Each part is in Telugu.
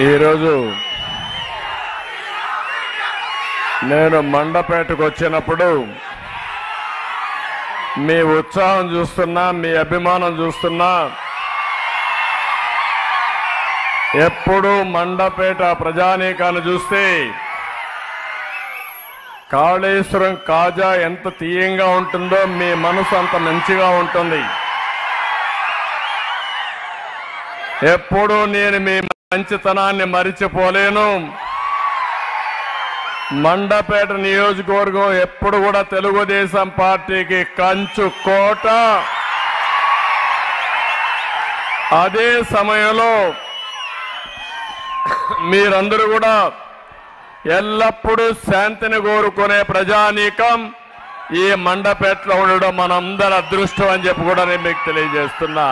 ఈరోజు నేను మండపేటకు వచ్చినప్పుడు మీ ఉత్సాహం చూస్తున్నా మీ అభిమానం చూస్తున్నా ఎప్పుడు మండపేట ప్రజానీకాన్ని చూస్తే కాళేశ్వరం కాజా ఎంత తీయంగా ఉంటుందో మీ మనసు అంత మంచిగా ఉంటుంది ఎప్పుడూ నేను మీ మంచితనాన్ని మరిచిపోలేను మండపేట నియోజకవర్గం ఎప్పుడు కూడా తెలుగుదేశం పార్టీకి కంచు కోట అదే సమయంలో మీరందరూ కూడా ఎల్లప్పుడూ శాంతిని కోరుకునే ప్రజానీకం ఈ మండపేటలో ఉండడం మనందరి అదృష్టం అని చెప్పి కూడా నేను మీకు తెలియజేస్తున్నా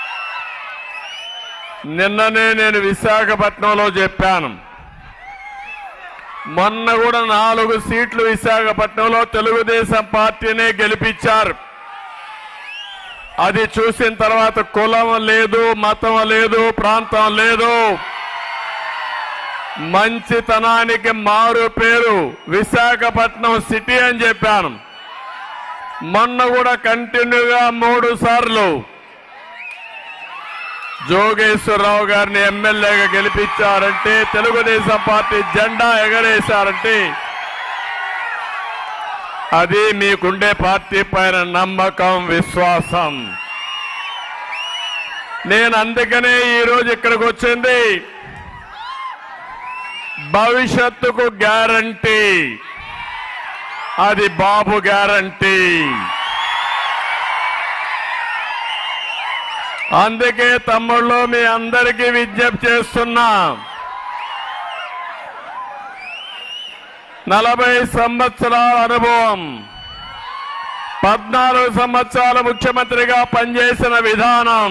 నిన్ననే నేను విశాఖపట్నంలో చెప్పాను మొన్న కూడా నాలుగు సీట్లు విశాఖపట్నంలో తెలుగుదేశం పార్టీనే గెలిపించారు అది చూసిన తర్వాత కులం లేదు మతం లేదు ప్రాంతం లేదు మంచితనానికి మారు పేరు విశాఖపట్నం సిటీ అని చెప్పాను మొన్న కూడా కంటిన్యూగా మూడు సార్లు జోగేశ్వరరావు గారిని ఎమ్మెల్యేగా గెలిపించారంటే తెలుగుదేశం పార్టీ జెండా ఎగరేశారంటే అది మీకుండే పార్టీ పైన నమ్మకం విశ్వాసం నేను అందుకనే ఈరోజు ఇక్కడికి వచ్చింది భవిష్యత్తుకు గ్యారంటీ అది బాబు గ్యారంటీ అందుకే తమ్ముళ్ళు మీ అందరికీ విజ్ఞప్తి చేస్తున్నా నలభై సంవత్సరాల అనుభవం పద్నాలుగు సంవత్సరాల ముఖ్యమంత్రిగా పనిచేసిన విధానం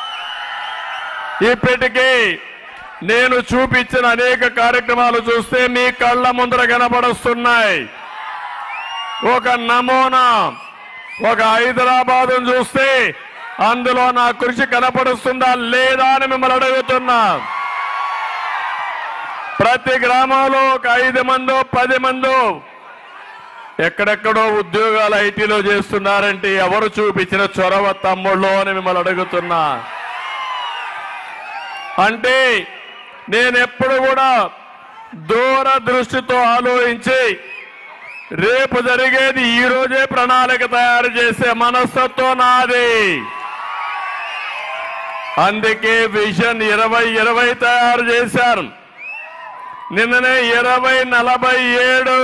ఇప్పటికీ నేను చూపించిన అనేక కార్యక్రమాలు చూస్తే మీ కళ్ళ ముందర కనబడుస్తున్నాయి ఒక నమూనా ఒక హైదరాబాద్ చూస్తే అందులో నా కృషి కనపడుస్తుందా లేదా అని మిమ్మల్ని అడుగుతున్నా ప్రతి గ్రామంలో ఒక ఐదు మందో పది మందో ఎక్కడెక్కడో ఉద్యోగాలు ఐటీలో చేస్తున్నారంటే ఎవరు చూపించిన చొరవ తమ్ముళ్ళు అని మిమ్మల్ని అడుగుతున్నా అంటే నేను ఎప్పుడు కూడా దూరదృష్టితో ఆలోచించి రేపు జరిగేది ఈ రోజే ప్రణాళిక తయారు చేసే మనస్తత్వం నాది అందుకే విజన్ ఇరవై ఇరవై తయారు చేశారు నిన్ననే ఇరవై నలభై ఏడు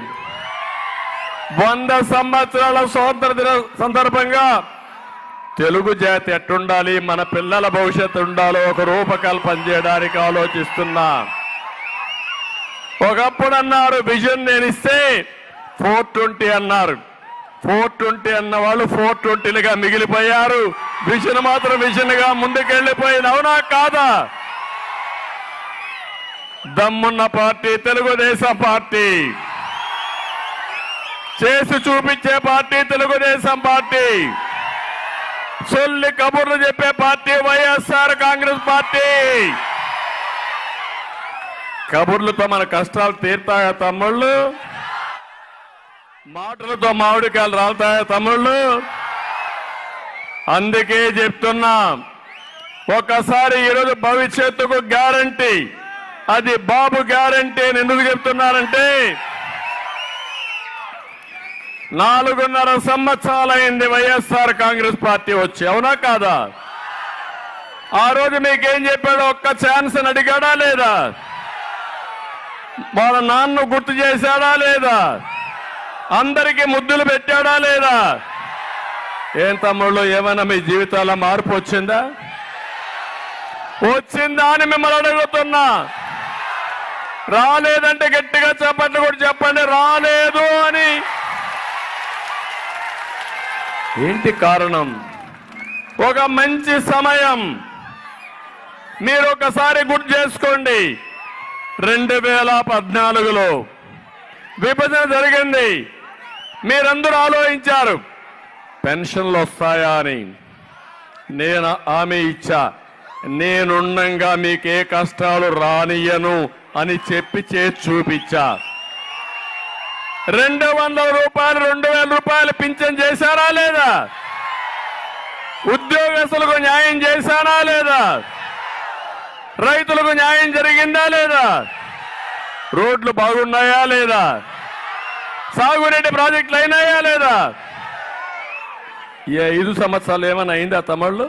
వంద సంవత్సరాల స్వాతంత్ర దిన సందర్భంగా తెలుగు జాతి ఎట్టుండాలి మన పిల్లల భవిష్యత్తు ఉండాలో ఒక రూపకల్పన చేయడానికి ఆలోచిస్తున్నా ఒకప్పుడు అన్నారు విజన్ నేను ఇస్తే ఫోర్ ట్వంటీ అన్నారు ఫోర్ ట్వంటీ అన్న వాళ్ళు ఫోర్ ట్వంటీలుగా మిగిలిపోయారు విజన్ మాత్రం విజన్ గా ముందుకెళ్లిపోయింది అవునా కాదా దమ్మున్న పార్టీ తెలుగుదేశం పార్టీ చేసి చూపించే పార్టీ తెలుగుదేశం పార్టీ సొల్లి కబుర్లు చెప్పే పార్టీ వైఎస్ఆర్ కాంగ్రెస్ పార్టీ కబుర్లతో మన కష్టాలు తీరుతాయా తమ్ముళ్ళు మాటలతో మామిడికాయలు రాలుతాయా తమ్ముళ్ళు అందుకే చెప్తున్నా ఒకసారి ఈరోజు భవిష్యత్తుకు గ్యారంటీ అది బాబు గ్యారంటీ అని ఎందుకు చెప్తున్నారంటే నాలుగున్నర సంవత్సరాలైంది వైఎస్ఆర్ కాంగ్రెస్ పార్టీ వచ్చి అవునా కాదా ఆ రోజు మీకేం చెప్పాడు ఒక్క ఛాన్స్ అని అడిగాడా లేదా వాళ్ళ నాన్న గుర్తు చేశాడా లేదా అందరికీ ముద్దులు పెట్టాడా లేదా ఏం తమ్ముళ్ళు ఏమైనా మీ జీవితాల మార్పు వచ్చిందా వచ్చిందా అని మిమ్మల్ని అడుగుతున్నా రాలేదంటే గట్టిగా చెప్పండి కూడా చెప్పండి రాలేదు అని ఏంటి కారణం ఒక మంచి సమయం మీరు ఒకసారి గుర్తు చేసుకోండి రెండు వేల పద్నాలుగులో విభజన జరిగింది మీరందరూ ఆలోచించారు పెన్షన్లు వస్తాయా అని నేను హామీ ఇచ్చా నేనుండంగా మీకే కష్టాలు రానియను అని చెప్పి చేసి చూపించా రెండు వందల రూపాయలు రెండు వేల రూపాయలు పింఛన్ చేశారా లేదా ఉద్యోగస్తులకు న్యాయం చేశానా లేదా రైతులకు న్యాయం జరిగిందా లేదా రోడ్లు బాగున్నాయా లేదా సాగునీటి ప్రాజెక్టులు అయినాయా లేదా ఈ ఐదు సంవత్సరాలు ఏమైనా అయిందా తమిళ్ళు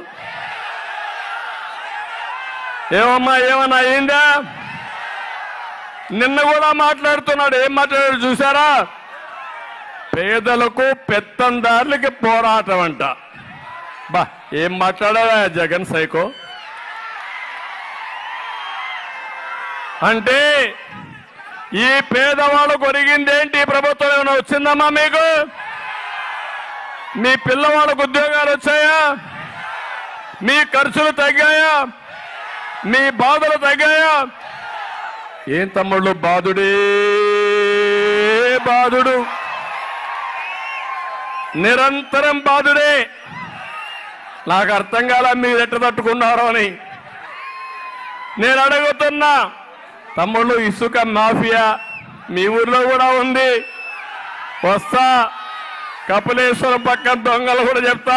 ఏమమ్మా ఏమన్నా అయిందా నిన్న కూడా మాట్లాడుతున్నాడు ఏం మాట్లాడాడు చూసారా పేదలకు పెత్తందారులకి పోరాటం అంట బా ఏం మాట్లాడావా జగన్ సైకో అంటే ఈ పేదవాళ్ళు కొరిగిందేంటి ఈ ప్రభుత్వం ఏమైనా వచ్చిందమ్మా మీకు మీ పిల్లవాళ్ళకు ఉద్యోగాలు వచ్చాయా మీ ఖర్చులు తగ్గాయా మీ బాధలు తగ్గాయా ఏం తమ్ముళ్ళు బాధుడే బాధుడు నిరంతరం బాధుడే నాకు అర్థం కాల మీరు ఎట్ట తట్టుకున్నారో అని నేను అడుగుతున్నా తమ్ముళ్ళు ఇసుక మాఫియా మీ ఊర్లో కూడా ఉంది వస్తా కపిలేశ్వరం పక్కన దొంగలు కూడా చెప్తా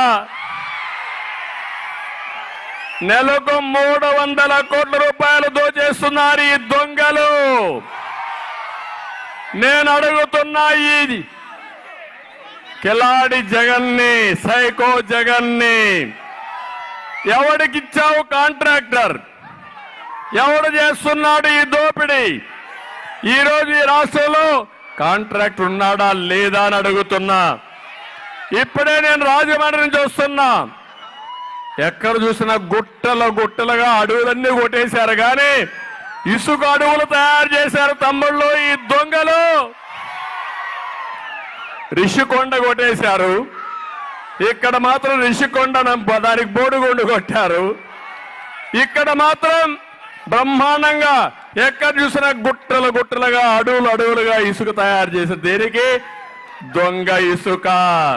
నెలకు మూడు వందల కోట్ల రూపాయలు దోచేస్తున్నారు ఈ దొంగలు నేను అడుగుతున్నా ఈ కిలాడి జగన్ని సైకో జగన్ని ఎవడికిచ్చావు కాంట్రాక్టర్ ఎవడు చేస్తున్నాడు ఈ దోపిడీ ఈ రోజు ఈ రాష్ట్రంలో కాంట్రాక్ట్ ఉన్నాడా లేదా అని అడుగుతున్నా ఇప్పుడే నేను రాజమండ్రి నుంచి వస్తున్నా ఎక్కడ చూసినా గుట్టలు గుట్టలుగా అడవులన్నీ కొట్టేశారు కానీ ఇసుక అడవులు తయారు చేశారు తమ్ముళ్ళు ఈ దొంగలు రిషికొండ కొట్టేశారు ఇక్కడ మాత్రం రిషికొండ నం- దానికి బోడుగుండు కొట్టారు ఇక్కడ మాత్రం బ్రహ్మాండంగా ఎక్కడ చూసినా గుట్టలు గుట్టలుగా అడవులు అడవులుగా ఇసుక తయారు చేసి దేనికి దొంగ ఇసుక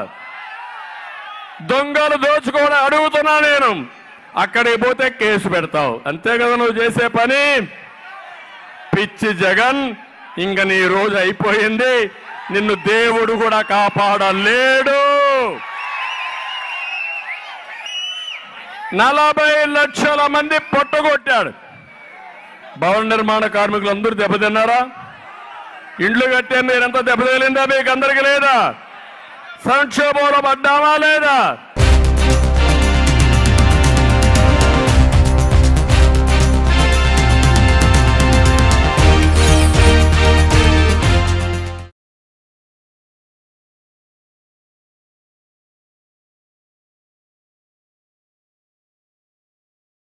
దొంగలు దోచుకోవడం అడుగుతున్నా నేను అక్కడికి పోతే కేసు పెడతావు అంతే కదా నువ్వు చేసే పని పిచ్చి జగన్ ఇంక నీ రోజు అయిపోయింది నిన్ను దేవుడు కూడా కాపాడలేడు నలభై లక్షల మంది పొట్టగొట్టాడు భవన నిర్మాణ కార్మికులు అందరూ దెబ్బతిన్నారా ఇండ్లు కట్టే మీరంతా దెబ్బతగిలిందా మీకు అందరికి లేదా సంక్షోభంలో పడ్డామా లేదా